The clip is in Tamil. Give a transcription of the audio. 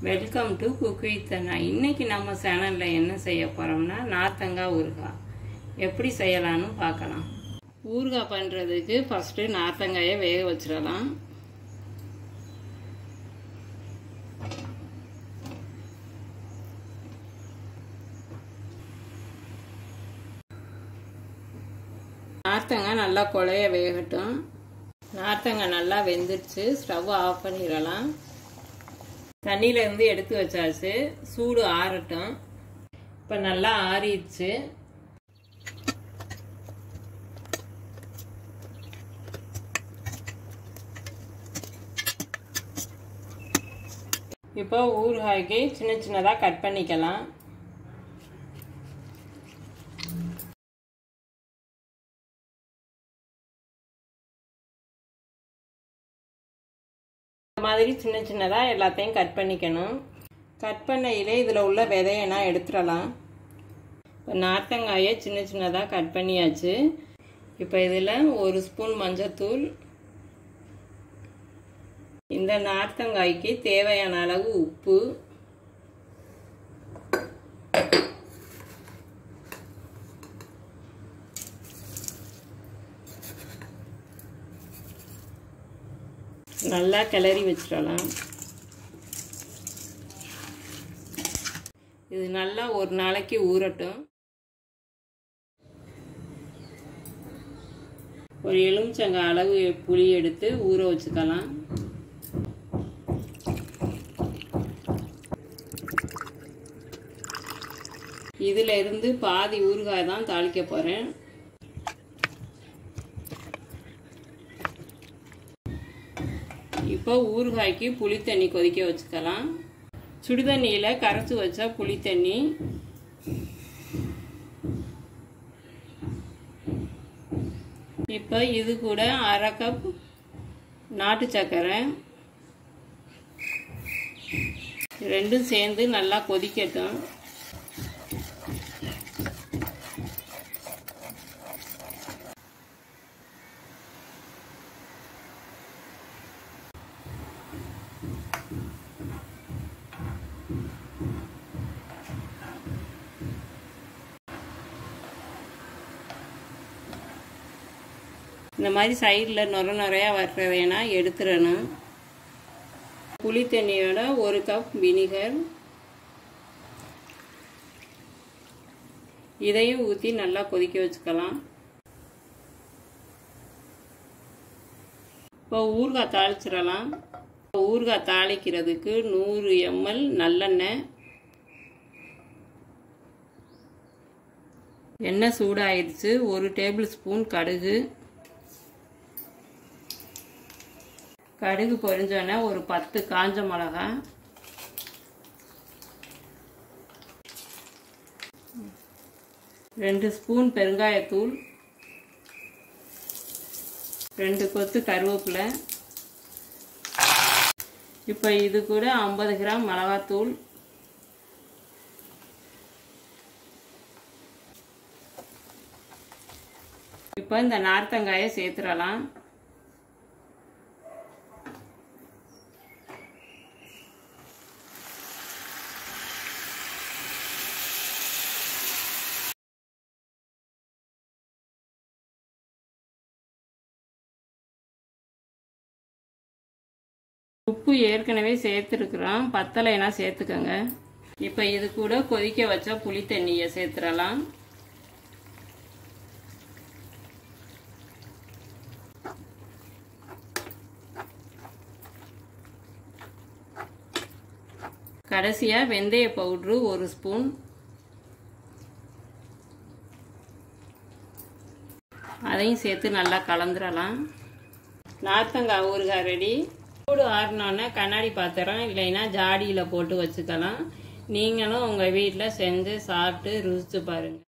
வெல்கம் டு குக் வித் அண்ணா இன்னைக்கு நம்ம சேனலில் என்ன செய்ய போகிறோம்னா நார்த்தங்காய் ஊறுகாய் எப்படி செய்யலாம்னு பார்க்கலாம் ஊறுகாய் பண்ணுறதுக்கு ஃபஸ்ட்டு நார்த்தங்காயை வேக வச்சிடலாம் நார்த்தங்காய் நல்லா குழைய வேகட்டும் நார்த்தங்காய் நல்லா வெந்துடுச்சு ஸ்டவ் ஆஃப் பண்ணிடலாம் தண்ணியிலேருந்து எடுத்து வச்சாச்சு சூடு ஆறட்டும் இப்போ நல்லா ஆறிடுச்சு இப்போ ஊறுகாய்க்கு சின்ன சின்னதாக கட் பண்ணிக்கலாம் இந்த மாதிரி சின்ன சின்னதாக எல்லாத்தையும் கட் பண்ணிக்கணும் கட் பண்ணையிலே இதில் உள்ள விதையெல்லாம் எடுத்துடலாம் இப்போ நார்த்தங்காயை சின்ன சின்னதாக கட் பண்ணியாச்சு இப்போ இதில் ஒரு ஸ்பூன் மஞ்சத்தூள் இந்த நார்த்தங்காய்க்கு தேவையான அளவு உப்பு நல்லா கிளறி வச்சிடலாம் இது நல்லா ஒரு நாளைக்கு ஊறட்டும் ஒரு எலுமிச்சங்க அளவு புளி எடுத்து ஊற வச்சுக்கலாம் இதில் இருந்து பாதி ஊறுகாய் தான் தாளிக்க போகிறேன் இப்போ ஊறுகாய்க்கு புளி தண்ணி கொதிக்க வச்சுக்கலாம் சுடுதண்ணியில் கரைச்சி வச்ச புளி தண்ணி இப்போ இது கூட அரை கப் நாட்டு சர்க்கரை ரெண்டும் சேர்ந்து நல்லா கொதிக்கட்டும் இந்த மாதிரி சைடில் நுர நுறையா வர்றதைனா எடுத்துடணும் புளி தண்ணியோட ஒரு கப் வினிகர் இதையும் ஊற்றி நல்லா கொதிக்க வச்சுக்கலாம் இப்போ ஊறுகாய் தாளிச்சிடலாம் ஊறுகாய் தாளிக்கிறதுக்கு நூறு எம்எல் நல்லெண்ணெய் எண்ணெய் சூடாயிடுச்சு ஒரு டேபிள் ஸ்பூன் கடுகு கடுகு பொரிஞ்சோன்னே ஒரு பத்து காஞ்ச மிளகா ரெண்டு ஸ்பூன் பெருங்காயத்தூள் ரெண்டு கொத்து கருவேப்பிலை இப்போ இது கூட ஐம்பது கிராம் மிளகாத்தூள் இப்போ இந்த நார்த்தங்காயை சேர்த்துடலாம் உப்பு ஏற்கனவே சேர்த்துருக்குறோம் பத்தலைனா சேர்த்துக்கோங்க இப்போ இது கூட கொதிக்க வச்ச புளி தண்ணியை சேர்த்துடலாம் கடைசியாக வெந்தய பவுட்ரு ஒரு ஸ்பூன் அதையும் சேர்த்து நல்லா கலந்துடலாம் நார்த்தங்காய் ஊறுகாய் ரெடி சூடு ஆறினோன்னே கண்ணாடி பாத்திரம் இல்லைன்னா ஜாடியில் போட்டு வச்சுக்கலாம் நீங்களும் உங்கள் வீட்டில் செஞ்சு சாப்பிட்டு ருசிச்சு பாருங்கள்